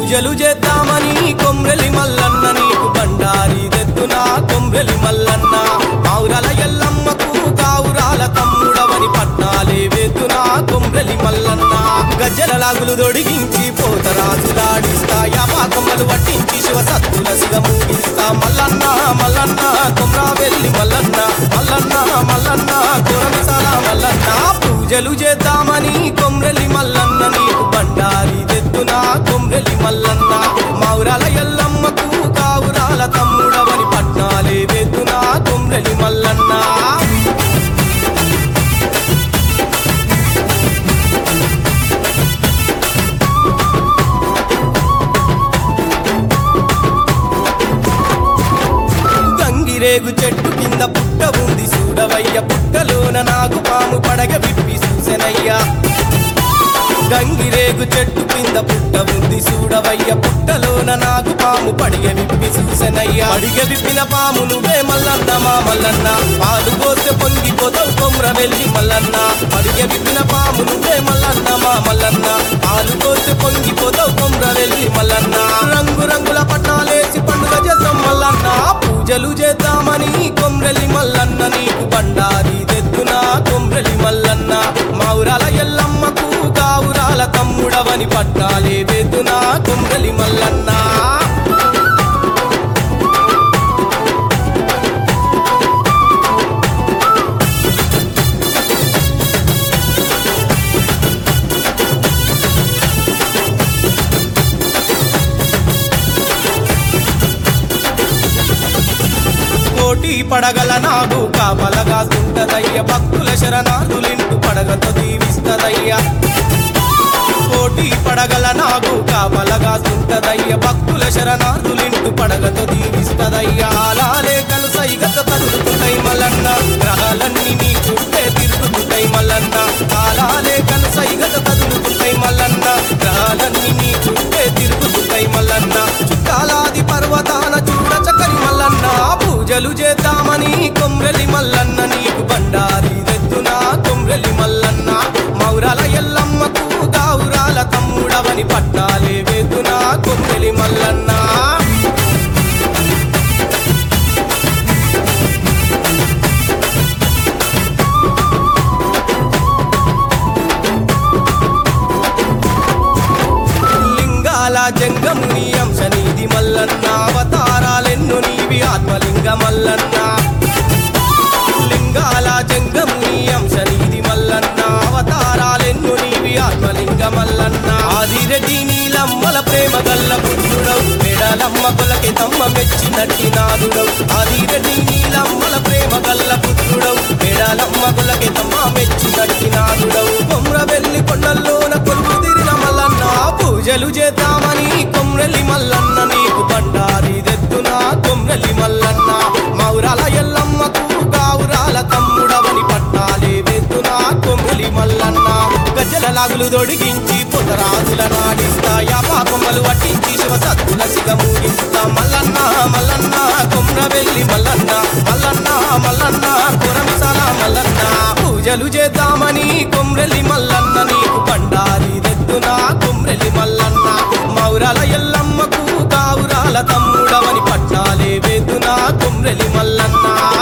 పూజలు చేద్దామని కొమ్రెలి మల్లన్న నీకు బండారి తెద్దున కొమ్రెలి మల్లన్న పావురాల ఎల్లమ్మకు కావురాల తమ్ముడవని పట్నాలే వేద్దున కొమ్రెలి మల్లన్న గజ్జల లాగులు దొడిగించి పోతరాజులాడిస్తా యాపాకమ్మలు వట్టించి శివ సత్తుల సిగమూగిస్తా మల్లన్న మల్లన్న కొమ్రా వెళ్ళి మల్లన్న మల్లన్న మల్లన్న కొరమిసాల మల్లన్న పూజలు చేద్దామని కొమ్రెలి మల్లన్న నీకు బండారి తెద్దున కొమ్రెలి మల్లన్న మౌరాల ఎల్లమ్మకు కావురాల తమ్ముడవని పట్నాలే వేద్దున కొమ్రెలి మల్లన్న గంగిరేగు చెట్టు కింద పుట్ట ఉంది చూడవయ్య పుట్టలోన నాకు పాము పడగ విప్పి చూసెనయ్యా గంగిరేగు చెట్టు కింద పుట్ట ఉంది చూడవయ్య పుట్టలోన నాకు పాము పడిగ విప్పి చూసెనయ్యా అడిగ విప్పిన పాము నువ్వే మల్లన్న మా మల్లన్న పాలు పోస్తే పొంగిపోతావు కొమ్ర వెళ్ళి మల్లన్న అడిగ విప్పిన పాము నువ్వే మల్లన్న మా మల్లన్న పాలు పోస్తే పొంగిపోతావు కొమ్ర వెళ్ళి మల్లన్న రంగు రంగుల పట్టాలేసి పండుగ చేద్దాం మల్లన్న పూజలు చేద్దామని కొమ్రెలి మల్లన్న నీకు బండారి తెద్దున కొమ్రెలి మల్లన్న మౌరాల ఎల్లమ్మకు కావురాల తమ్ముడవని పట్టాలే వేద్దున కొమ్రెలి మల్లన్న కోటి పడగల నాగు కాపలగా సుంటదయ్య భక్తుల శరణార్థులింటు పడగతో దీవిస్తదయ్యా కోటి పడగల నాగు కాపలగా సుంటదయ్య భక్తుల శరణార్థులింటు పడగతో దీవిస్తదయ్యా అలాలే కలుసైగత తరులుతుంటాయి మల్లన్న గ్రహాలన్నీ నీ చుట్టే తిరుగుతుంటాయి మల్లన్న అలాలే కలుసైగత తదులుతుంటాయి మల్లన్న గ్రహాలన్నీ నీ చుట్టే తిరుగుతుంటాయి మల్లన్న చుట్టాలాది పర్వతాన చూడ చక్కని మల్లన్న పూజలు చేద్దామని కొమ్రెలి మల్లన్న నీకు బండారి తెద్దున కొమ్రెలి మల్లన్న మౌరాల ఎల్లమ్మకు గావురాల తమ్ముడవని పట్టాలే వేద్దున కొమ్రెలి మల్లన్న లింగాల జంగముని అంశ నీది మల్లన్న అవతారాలెన్ను నీవి ఆత్మలింగ మల్లన్న లింగాల జంగముని అంశ నీది మల్లన్న అవతారాలెన్ను నీవి ఆత్మలింగ మల్లన్న ఆదిరెడ్డి నీలమ్మల ప్రేమ గల్ల పుత్రుడవు మెడలమ్మ కొలకి తమ్మ మెచ్చినట్టి నాదుడవు ఆదిరెడ్డి నీలమ్మల ప్రేమ గల్ల పుత్రుడవు మెడలమ్మ కొలకి తమ్మ మెచ్చినట్టి నాదుడవు కొమ్ర వెళ్ళి కొండల్లోన కొలుపు తీరిన మల్లన్న పూజలు చేద్దామని కొమ్రెలి మల్లన్న నీకు బండారి దెత్తున కొమ్రెలి మల్లన్న మౌరాల ఎల్లమ్మకు గావురాల తమ్ముడవని పట్టాలే వెత్తున కొమ్రెలి మల్లన్న గజ్జల లాగులు దొడిగించి పుతరాజుల నాడిస్తా యాపాకొమ్మలు వట్టించి శివ సత్తుల సిగమూగిస్తా మల్లన్న మల్లన్న కొమ్ర వెళ్ళి మల్లన్న మల్లన్న మల్లన్న కొరమిసాల మల్లన్న పూజలు చేద్దామని కొమ్రెలి మల్లన్న నీకు బండారి దెత్తున కొమ్రెలి మల్లన్న మౌరాల ఎల్లమ్మకు కావురాల తమ్ముడవని పట్టాలే వేదున కొమ్రెలి మల్లన్న